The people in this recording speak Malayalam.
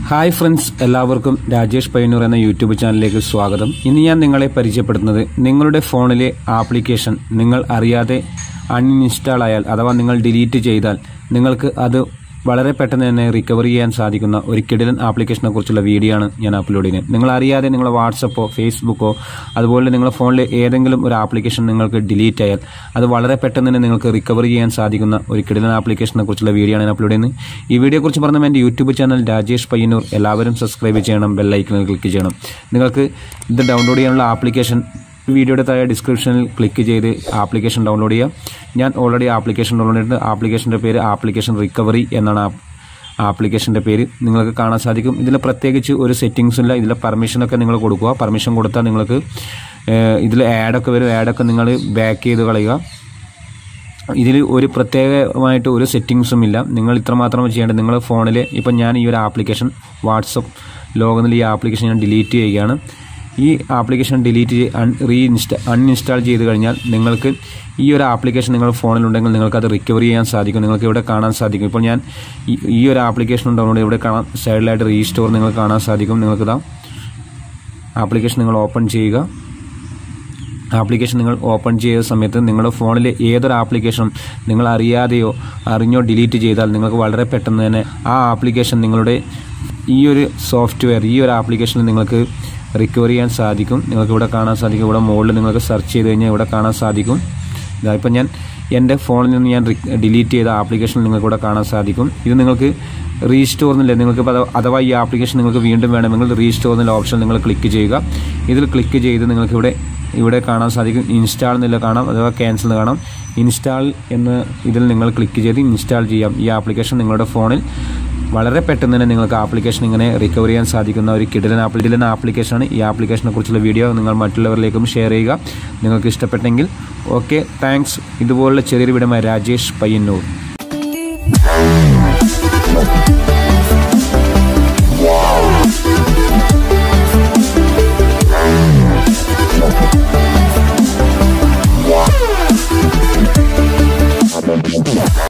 ഹായ് ഫ്രണ്ട്സ് എല്ലാവർക്കും രാജേഷ് പയ്യന്നൂർ എന്ന യൂട്യൂബ് ചാനലിലേക്ക് സ്വാഗതം ഇന്ന് ഞാൻ നിങ്ങളെ പരിചയപ്പെടുത്തുന്നത് നിങ്ങളുടെ ഫോണിലെ ആപ്ലിക്കേഷൻ നിങ്ങൾ അറിയാതെ അൺഇൻസ്റ്റാൾ ആയാൽ അഥവാ നിങ്ങൾ ഡിലീറ്റ് ചെയ്താൽ നിങ്ങൾക്ക് അത് വളരെ പെട്ടെന്ന് തന്നെ റിക്കവർ ചെയ്യാൻ സാധിക്കുന്ന ഒരു കിടിലൻ ആപ്ലിക്കേഷനെ കുറിച്ചുള്ള വീഡിയോ ആണ് ഞാൻ അപ്ലോഡ് ചെയ്യുന്നത് നിങ്ങൾ അറിയാതെ നിങ്ങളുടെ വാട്സപ്പോ ഫേസ്ബുക്കോ അതുപോലെ നിങ്ങളുടെ ഫോണിലെ ഏതെങ്കിലും ഒരു ആപ്ലിക്കേഷൻ നിങ്ങൾക്ക് ഡിലീറ്റ് ആയാൽ അത് വളരെ പെട്ടെന്ന് തന്നെ നിങ്ങൾക്ക് റിക്കവർ ചെയ്യാൻ സാധിക്കുന്ന ഒരു കിടിലൻ ആപ്ലിക്കേഷനെ കുറിച്ചുള്ള വീഡിയോ ആണ് ഞാൻ അപ്ലോഡ് ചെയ്യുന്നത് ഈ വീഡിയോ കുറിച്ച് പറഞ്ഞ എൻ്റെ യൂട്യൂബ് ചാനൽ രാജേഷ് പയ്യന്നൂർ എല്ലാവരും സബ്സ്ക്രൈബ് ചെയ്യണം ബെല്ലൈക്കണിൽ ക്ലിക്ക് ചെയ്യണം നിങ്ങൾക്ക് ഇത് ഡൗൺലോഡ് ചെയ്യാനുള്ള ആപ്ലിക്കേഷൻ വീഡിയോയുടെ താഴെ ഡിസ്ക്രിപ്ഷനിൽ ക്ലിക്ക് ചെയ്ത് ആപ്ലിക്കേഷൻ ഡൗൺലോഡ് ചെയ്യാം ഞാൻ ഓൾറെഡി ആപ്ലിക്കേഷൻ ഡൗൺലോഡ് ചെയ്തിട്ട് ആപ്ലിക്കേഷൻ്റെ പേര് ആപ്ലിക്കേഷൻ റിക്കവറി എന്നാണ് ആ ആപ്ലിക്കേഷൻ്റെ പേര് നിങ്ങൾക്ക് കാണാൻ സാധിക്കും ഇതിൽ പ്രത്യേകിച്ച് ഒരു സെറ്റിങ്സും ഇല്ല ഇതിലെ പെർമിഷനൊക്കെ നിങ്ങൾ കൊടുക്കുക പെർമിഷൻ കൊടുത്താൽ നിങ്ങൾക്ക് ഇതിൽ ആഡൊക്കെ വരും ആഡൊക്കെ നിങ്ങൾ ബാക്ക് ചെയ്ത് കളയുക ഇതിൽ ഒരു പ്രത്യേകമായിട്ട് ഒരു സെറ്റിങ്സും ഇല്ല നിങ്ങൾ ഇത്രമാത്രം ചെയ്യേണ്ടത് നിങ്ങളുടെ ഫോണിൽ ഇപ്പം ഞാൻ ഈ ഒരു ആപ്ലിക്കേഷൻ വാട്സപ്പ് ലോകത്തിൽ ഈ ആപ്ലിക്കേഷൻ ഞാൻ ഡിലീറ്റ് ചെയ്യുകയാണ് ഈ application delete re insta uninstall ചെയ്ത് കഴിഞ്ഞാൽ നിങ്ങൾക്ക് ഈ ഒരു ആപ്ലിക്കേഷൻ നിങ്ങളുടെ ഫോണിലുണ്ടെങ്കിൽ നിങ്ങൾക്ക് അത് റിക്കവർ ചെയ്യാൻ സാധിക്കും നിങ്ങൾക്ക് ഇവിടെ കാണാൻ സാധിക്കും ഇപ്പോൾ ഞാൻ ഈ- ഈ ഒരു ആപ്ലിക്കേഷൻ ഉണ്ടാവുന്നത് ഇവിടെ കാണാൻ സൈഡിലായിട്ട് റീസ്റ്റോർ നിങ്ങൾക്ക് കാണാൻ സാധിക്കും നിങ്ങൾക്ക് ഇതാ ആപ്ലിക്കേഷൻ നിങ്ങൾ ഓപ്പൺ ചെയ്യുക ആപ്ലിക്കേഷൻ നിങ്ങൾ ഓപ്പൺ ചെയ്ത സമയത്ത് നിങ്ങളുടെ ഫോണിലെ ഏതൊരു ആപ്ലിക്കേഷനും നിങ്ങൾ അറിയാതെയോ അറിഞ്ഞോ ഡിലീറ്റ് ചെയ്താൽ നിങ്ങൾക്ക് വളരെ പെട്ടെന്ന് തന്നെ ആ ആപ്ലിക്കേഷൻ നിങ്ങളുടെ ഈ ഒരു സോഫ്റ്റ്വെയർ ഈ ഒരു ആപ്ലിക്കേഷനിൽ നിങ്ങൾക്ക് റിക്കവർ ചെയ്യാൻ സാധിക്കും നിങ്ങൾക്ക് ഇവിടെ കാണാൻ സാധിക്കും ഇവിടെ മുകളിൽ നിങ്ങൾക്ക് സെർച്ച് ചെയ്ത് കഴിഞ്ഞാൽ ഇവിടെ കാണാൻ സാധിക്കും ഇതാ ഇപ്പം ഞാൻ എൻ്റെ ഫോണിൽ നിന്ന് ഞാൻ ഡിലീറ്റ് ചെയ്ത ആപ്ലിക്കേഷൻ നിങ്ങൾക്ക് ഇവിടെ കാണാൻ സാധിക്കും ഇത് നിങ്ങൾക്ക് റീസ്റ്റോർ എന്നില്ല നിങ്ങൾക്ക് ഇപ്പോൾ അഥവാ- അഥവാ ഈ ആപ്ലിക്കേഷൻ നിങ്ങൾക്ക് വീണ്ടും വേണമെങ്കിൽ റീസ്റ്റോർ എന്നുള്ള ഓപ്ഷൻ നിങ്ങൾ ക്ലിക്ക് ചെയ്യുക ഇതിൽ ക്ലിക്ക് ചെയ്ത് നിങ്ങൾക്ക് ഇവിടെ ഇവിടെ കാണാൻ സാധിക്കും ഇൻസ്റ്റാൾ എന്നുള്ള കാണാം അഥവാ ക്യാൻസൽ എന്ന് കാണാം ഇൻസ്റ്റാൾ എന്ന് ഇതിൽ നിങ്ങൾ ക്ലിക്ക് ചെയ്ത് ഇൻസ്റ്റാൾ ചെയ്യാം ഈ ആപ്ലിക്കേഷൻ നിങ്ങളുടെ ഫോണിൽ വളരെ പെട്ടെന്ന് തന്നെ നിങ്ങൾക്ക് ആപ്ലിക്കേഷൻ ഇങ്ങനെ റിക്കവർ ചെയ്യാൻ സാധിക്കുന്ന ഒരു കിടിലൻ ആപ്ലി കിടിലൻ ആപ്ലിക്കേഷനാണ് ഈ ആപ്ലിക്കേഷനെ കുറിച്ചുള്ള വീഡിയോ നിങ്ങൾ മറ്റുള്ളവരിലേക്കും ഷെയർ ചെയ്യുക നിങ്ങൾക്ക് ഇഷ്ടപ്പെട്ടെങ്കിൽ ഓക്കെ താങ്ക്സ് ഇതുപോലുള്ള ചെറിയൊരു വീടുമായി രാജേഷ് പയ്യന്നൂർ